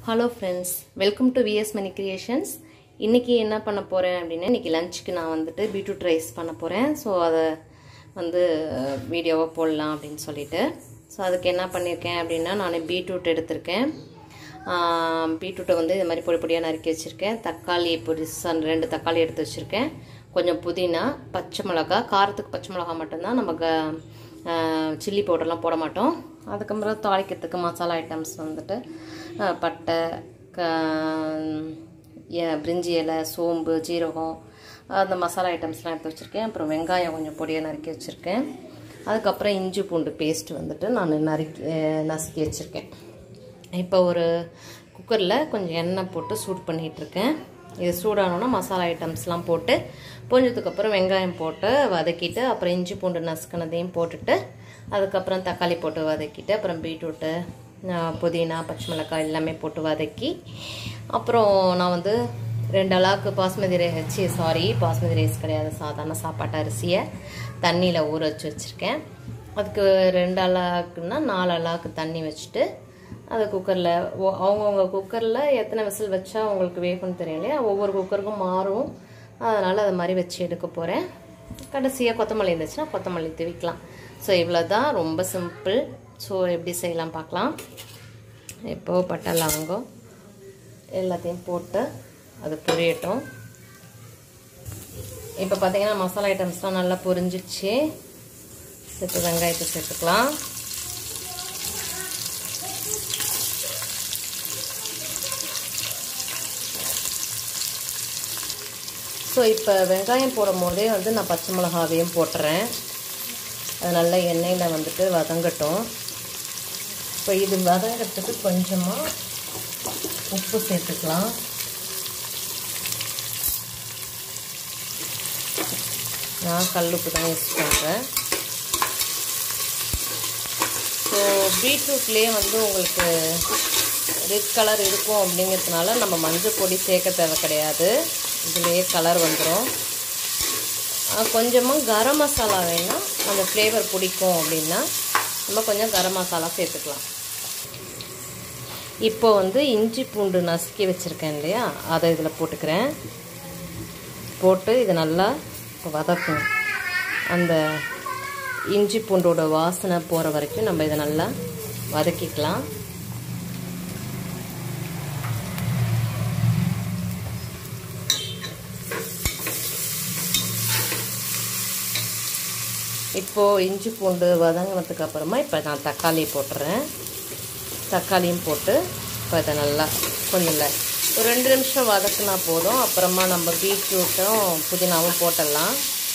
hello friends welcome to VS Mani creations இன்றைக்கி என்ன பண்ண போகிறேன் அப்படின்னா இன்றைக்கி லஞ்சுக்கு நான் வந்துட்டு பீட்ரூட் ரைஸ் பண்ண போகிறேன் ஸோ அதை வந்து வீடியோவாக போடலாம் அப்படின்னு சொல்லிட்டு ஸோ அதுக்கு என்ன பண்ணியிருக்கேன் அப்படின்னா நான் பீட்ரூட் எடுத்திருக்கேன் பீட்ரூட்டை வந்து இது மாதிரி பொடி பொடியாக நறுக்கி வச்சுருக்கேன் தக்காளி பொடிசாக ரெண்டு தக்காளி எடுத்து வச்சுருக்கேன் கொஞ்சம் புதினா பச்சை மிளகா காரத்துக்கு பச்சை மிளகா மட்டும்தான் நம்ம க சில்லி பவுடர்லாம் போட மாட்டோம் அதுக்கப்புறம் தாளிக்கிறதுக்கு மசாலா ஐட்டம்ஸ் வந்துட்டு பட்டை க பிரிஞ்சி இலை சோம்பு ஜீரகம் அந்த மசாலா ஐட்டம்ஸ்லாம் எடுத்து வச்சுருக்கேன் அப்புறம் வெங்காயம் கொஞ்சம் பொடியாக நறுக்கி வச்சுருக்கேன் அதுக்கப்புறம் இஞ்சி பூண்டு பேஸ்ட் வந்துட்டு நான் நறுக்கி நசுக்கி வச்சுருக்கேன் இப்போ ஒரு குக்கரில் கொஞ்சம் எண்ணெய் போட்டு சூட் பண்ணிகிட்ருக்கேன் இது சூடானோன்னா மசாலா ஐட்டம்ஸ்லாம் போட்டு பொஞ்சதுக்கப்புறம் வெங்காயம் போட்டு வதக்கிட்டு அப்புறம் இஞ்சி பூண்டு நசுக்கினதையும் போட்டுட்டு அதுக்கப்புறம் தக்காளி போட்டு வதக்கிட்டு அப்புறம் பீட்ரூட்டு புதினா பச்சை மிளகாய் எல்லாமே போட்டு வதக்கி அப்புறம் நான் வந்து ரெண்டு அளவுக்கு basmati rice sorry basmati rice கிடையாது சாதாரண சாப்பாட்டு அரிசியை தண்ணியில் ஊற வச்சு வச்சுருக்கேன் அதுக்கு ரெண்டு அளவுக்குன்னா நாலு அளவுக்கு தண்ணி வச்சுட்டு அது குக்கரில் அவங்கவுங்க குக்கரில் எத்தனை விசில் வச்சா அவங்களுக்கு வேகும்னு தெரியும் இல்லையா ஒவ்வொரு குக்கருக்கும் மாறும் அதனால் அது மாதிரி வச்சு எடுக்க போகிறேன் கடைசியாக கொத்தமல்லி இருந்துச்சுன்னா கொத்தமல்லி தூவிக்கலாம் ஸோ இவ்வளோ தான் ரொம்ப சிம்பிள் ஸோ எப்படி செய்யலாம் பார்க்கலாம் இப்போது பட்டை லவங்கம் எல்லாத்தையும் போட்டு அது பொரியட்டும் இப்போ பார்த்தீங்கன்னா மசாலா ஐட்டம்ஸ்லாம் நல்லா பொரிஞ்சிச்சு இப்போ வெங்காயத்தை சேர்த்துக்கலாம் ஸோ இப்போ வெங்காயம் போடும் போதே வந்து நான் பச்சை மிளகாவையும் போட்டுறேன் அது நல்லா எண்ணெயில் வந்துட்டு வதங்கட்டும் இப்போ இது வதங்கிறதுக்கு கொஞ்சமாக உப்பு சேர்த்துக்கலாம் நான் கல் உப்பு தான் யூஸ் பண்ணுறேன் ஸோ பீட்ரூட்லேயே வந்து உங்களுக்கு ரெட் கலர் இருக்கும் அப்படிங்கிறதுனால நம்ம மஞ்சள் பொடி சேர்க்க தேவை கிடையாது இதுலேயே கலர் வந்துடும் கொஞ்சமாக கரம் மசாலா வேணால் அந்த ஃப்ளேவர் பிடிக்கும் அப்படின்னா நம்ம கொஞ்சம் கரம் மசாலா சேர்த்துக்கலாம் இப்போ வந்து இஞ்சி பூண்டு நசுக்கி வச்சுருக்கேன் இல்லையா அதை இதில் போட்டுக்கிறேன் போட்டு இது நல்லா வதக்கும் அந்த இஞ்சி பூண்டோட வாசனை போகிற வரைக்கும் நம்ம இதை நல்லா வதக்கிக்கலாம் இப்போது இஞ்சி பூண்டு வதங்கினதுக்கு அப்புறமா இப்போ நான் தக்காளி போட்டுறேன் தக்காளியும் போட்டு இப்போ இதை நல்லா கொஞ்சம் இல்லை ஒரு ரெண்டு நிமிஷம் வதக்குனா போதும் அப்புறமா நம்ம பீட்ரூட்டும் புதினாவும் போட்டுடலாம்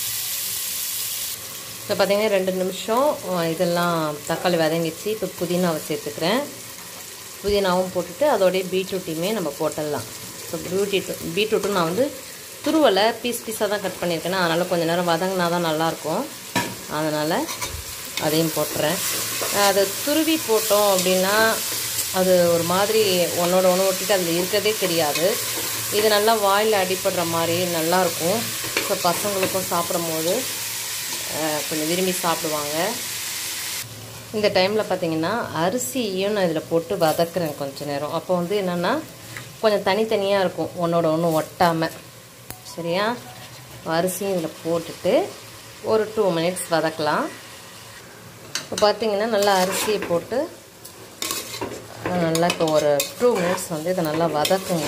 இப்போ பார்த்திங்கன்னா ரெண்டு நிமிஷம் இதெல்லாம் தக்காளி வதங்கிச்சு இப்போ புதினாவை சேர்த்துக்கிறேன் புதினாவும் போட்டுட்டு அதோடைய பீட்ரூட்டையுமே நம்ம போட்டுடலாம் ஸோ பீட்ரூட் பீட்ரூட்டும் நான் வந்து துருவலை பீஸ் பீஸாக தான் கட் பண்ணியிருக்கேன் அதனால் கொஞ்சம் நேரம் வதங்கினா தான் நல்லாயிருக்கும் அதனால் அதையும் போட்டுறேன் அது துருவி போட்டோம் அப்படின்னா அது ஒரு மாதிரி ஒன்றோட ஒன்று ஒட்டிட்டு அதில் இருக்கிறதே தெரியாது இது நல்லா வாயில் அடிப்படுற மாதிரி நல்லாயிருக்கும் ஸோ பசங்களுக்கும் சாப்பிடும் போது கொஞ்சம் விரும்பி சாப்பிடுவாங்க இந்த டைமில் பார்த்திங்கன்னா அரிசியும் நான் இதில் போட்டு வதக்குறேன் கொஞ்சம் நேரம் அப்போ வந்து என்னென்னா கொஞ்சம் தனித்தனியாக இருக்கும் ஒன்றோட ஒன்று ஒட்டாமல் சரியா அரிசியும் இதில் போட்டுட்டு ஒரு டூ மினிட்ஸ் வதக்கலாம் இப்போ பார்த்திங்கன்னா நல்லா அரிசியை போட்டு நல்லா இப்போ ஒரு டூ மினிட்ஸ் வந்து இதை நல்லா வதக்குங்க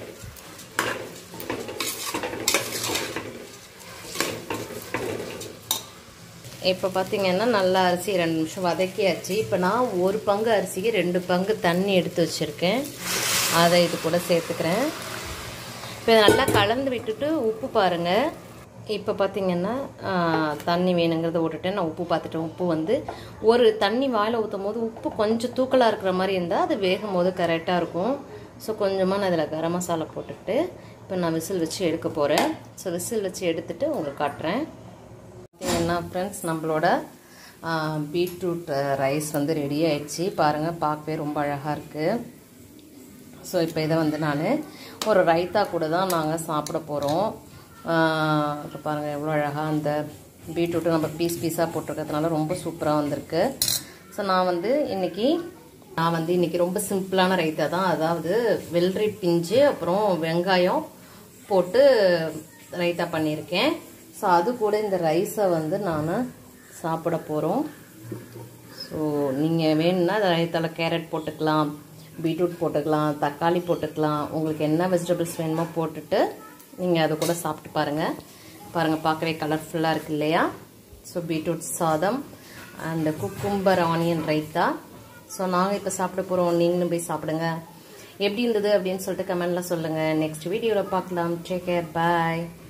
இப்போ பார்த்திங்கன்னா நல்லா அரிசி ரெண்டு நிமிஷம் வதக்கியாச்சு இப்போ நான் ஒரு பங்கு அரிசிக்கு ரெண்டு பங்கு தண்ணி எடுத்து வச்சுருக்கேன் அதை இது கூட சேர்த்துக்கிறேன் இப்போ இதை நல்லா கலந்து விட்டுட்டு உப்பு பாருங்கள் இப்போ பார்த்திங்கன்னா தண்ணி வேணுங்கிறத விட்டுட்டேன் நான் உப்பு பார்த்துட்டேன் உப்பு வந்து ஒரு தண்ணி வாயில் ஊற்றும் போது உப்பு கொஞ்சம் தூக்கலாக இருக்கிற மாதிரி இருந்தால் அது வேகும் போது கரெக்டாக இருக்கும் ஸோ கொஞ்சமாக நான் இதில் கரம் மசாலா போட்டுட்டு இப்போ நான் விசில் வச்சு எடுக்க போகிறேன் ஸோ விசில் வச்சு எடுத்துகிட்டு உங்களுக்கு காட்டுறேன் பார்த்திங்கன்னா ஃப்ரெண்ட்ஸ் நம்மளோட பீட்ரூட் ரைஸ் வந்து ரெடி ஆயிடுச்சு பாருங்கள் பார்க்கவே ரொம்ப அழகாக இருக்குது ஸோ இப்போ இதை வந்து நான் ஒரு ரைத்தா கூட தான் நாங்கள் சாப்பிட போகிறோம் இப்போ பாருங்கள் எவ்வளோ அழகாக அந்த பீட்ரூட்டு நம்ம பீஸ் பீஸாக போட்டிருக்கிறதுனால ரொம்ப சூப்பராக வந்திருக்கு ஸோ நான் வந்து இன்றைக்கி நான் வந்து இன்னைக்கு ரொம்ப சிம்பிளான ரைத்தா தான் அதாவது வெள்ளரி பிஞ்சு அப்புறம் வெங்காயம் போட்டு ரைத்தா பண்ணியிருக்கேன் ஸோ அது கூட இந்த ரைஸை வந்து நான் சாப்பிட போகிறோம் ஸோ நீங்கள் வேணும்னா ரைத்தாவில் கேரட் போட்டுக்கலாம் பீட்ரூட் போட்டுக்கலாம் தக்காளி போட்டுக்கலாம் உங்களுக்கு என்ன வெஜிடபிள்ஸ் வேணுமோ போட்டுட்டு நீங்கள் அதை கூட சாப்பிட்டு பாருங்கள் பாருங்கள் பார்க்கவே கலர்ஃபுல்லாக இருக்கு இல்லையா ஸோ பீட்ரூட் சாதம் and cucumber onion raita so நாங்கள் இப்போ சாப்பிட போகிறோம் நீங்களும் போய் சாப்பிடுங்க எப்படி இருந்தது அப்படின்னு சொல்லிட்டு கமெண்டில் சொல்லுங்கள் நெக்ஸ்ட் வீடியோவில் பார்க்கலாம் டேக் கேர் பாய்